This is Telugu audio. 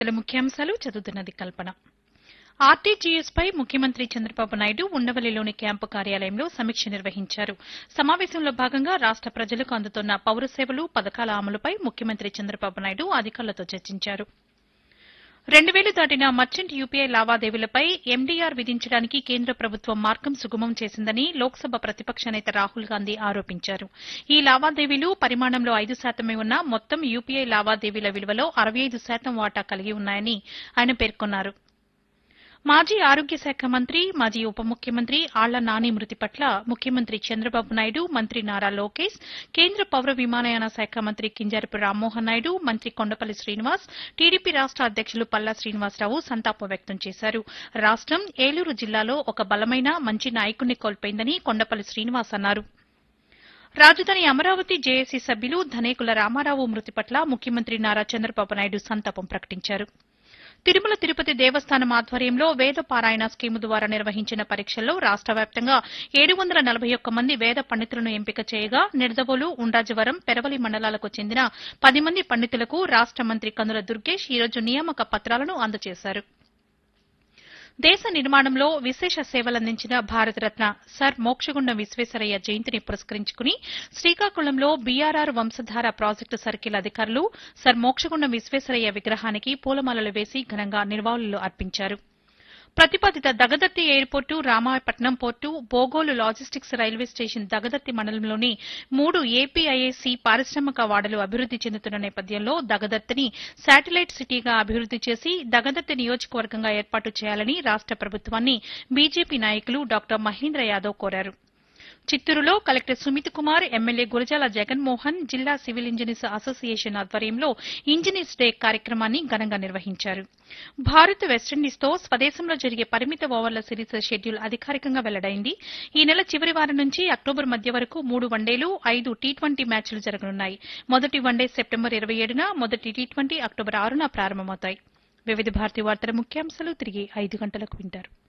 వార్తల ముఖ్యాంశాలు చదువుతున్నది కల్పన ఆర్టీజీఎస్ పై ముఖ్యమంత్రి చంద్రబాబు నాయుడు ఉండవల్లిలోని క్యాంపు కార్యాలయంలో సమీక్ష నిర్వహించారు సమావేశంలో భాగంగా రాష్ట ప్రజలకు అందుతున్న పౌర సేవలు పథకాల అమలుపై ముఖ్యమంత్రి చంద్రబాబు నాయుడు అధికారులతో చర్చించారు రెండు వేలు దాటిన మర్చెంట్ యూపీఐ లావాదేవీలపై ఎండీఆర్ విధించడానికి కేంద్ర ప్రభుత్వం మార్గం సుగమం చేసిందని లోక్సభ ప్రతిపక్ష నేత రాహుల్ గాంధీ ఆరోపించారు ఈ లావాదేవీలు పరిమాణంలో ఐదు శాతమే ఉన్న మొత్తం యూపీఐ లావాదేవీల విలువలో అరవై ఐదు శాతం వాటా కలిగి ఉన్నాయని ఆయన పేర్కొన్నారు మాజీ ఆరోగ్య శాఖ మంత్రి మాజీ ఉప ముఖ్యమంత్రి ఆళ్ల నాని మృతి పట్ల ముఖ్యమంత్రి చంద్రబాబు నాయుడు మంత్రి నారా లోకేష్ కేంద్ర పౌర విమానయాన శాఖ మంత్రి కింజరపు రామ్మోహన్ నాయుడు మంత్రి కొండపల్లి శ్రీనివాస్ టీడీపీ రాష్ట అధ్యక్షులు పల్లా శ్రీనివాసరావు సంతాపం వ్యక్తం చేశారు రాష్టం ఏలూరు జిల్లాలో ఒక బలమైన మంచి నాయకుడిని కోల్పోయిందని కొండపల్లి శ్రీనివాస్ అన్నారు రాజధాని అమరావతి జేఏసీ సభ్యులు ధనేకుల రామారావు మృతి పట్ల ముఖ్యమంత్రి నారా చంద్రబాబు నాయుడు సంతాపం ప్రకటించారు తిరుమల తిరుపతి దేవస్థానం ఆధ్వర్యంలో వేద పారాయణ స్కీము ద్వారా నిర్వహించిన పరీక్షల్లో రాష్ట వ్యాప్తంగా ఏడు వందల నలభై ఒక్క మంది వేద పండితులను ఎంపిక చేయగా నిడదవోలు ఉండ్రాజవరం పెరవలి మండలాలకు చెందిన పది మంది పండితులకు రాష్ట మంత్రి కందుల దుర్గేష్ ఈరోజు నియామక పత్రాలను అందజేశారు దేశ నిర్మాణంలో విశేష సేవలందించిన భారతరత్న సర్ మోక్షగుండం విశ్వేశ్వరయ్య జయంతిని పురస్కరించుకుని శ్రీకాకుళంలో బీఆర్ఆర్ వంశధార ప్రాజెక్టు సర్కిల్ అధికారులు సర్ మోక్షగుండం విశ్వేశ్వరయ్య విగ్రహానికి పూలమాలలు వేసి ఘనంగా నివాళులు అర్పించారు ప్రతిపాదిత Dagadarthi airport Ramayapatnam port Bogolu logistics railway station Dagadarthi మండలంలోని మూడు ఏపీఐఏసీ పారిశ్రామిక వాడలు అభివృద్ది చెందుతున్న నేపథ్యంలో దగదత్తిని శాటిలైట్ సిటీగా అభివృద్ది చేసి దగదత్తి నియోజకవర్గంగా ఏర్పాటు చేయాలని రాష్ట ప్రభుత్వాన్ని బీజేపీ నాయకులు డాక్టర్ మహేంద్ర యాదవ్ కోరారు చిత్తూరులో కలెక్టర్ సుమిత్ కుమార్ ఎమ్మెల్యే గురజాల జగన్మోహన్ జిల్లా సివిల్ ఇంజనీర్స్ అసోసియేషన్ ఆధ్వర్యంలో ఇంజనీర్స్ డే కార్యక్రమాన్ని ఘనంగా నిర్వహించారు భారత్ వెస్టిండీస్తో స్వదేశంలో జరిగే పరిమిత ఓవర్ల సిరీస్ షెడ్యూల్ అధికారికంగా వెల్లడైంది ఈ నెల చివరి వారం నుంచి అక్టోబర్ మధ్య వరకు మూడు వన్డేలు ఐదు టీ ట్వంటీ మ్యాచ్లు జరగనున్నాయి మొదటి వన్డే సెప్టెంబర్ ఇరవై ఏడున మొదటి టీ ట్వంటీ అక్టోబర్ ఆరున ప్రారంభమవుతాయి వివిధ భారతి వార్తల ముఖ్యాంశాలు తిరిగి ఐదు గంటలకు వింటారు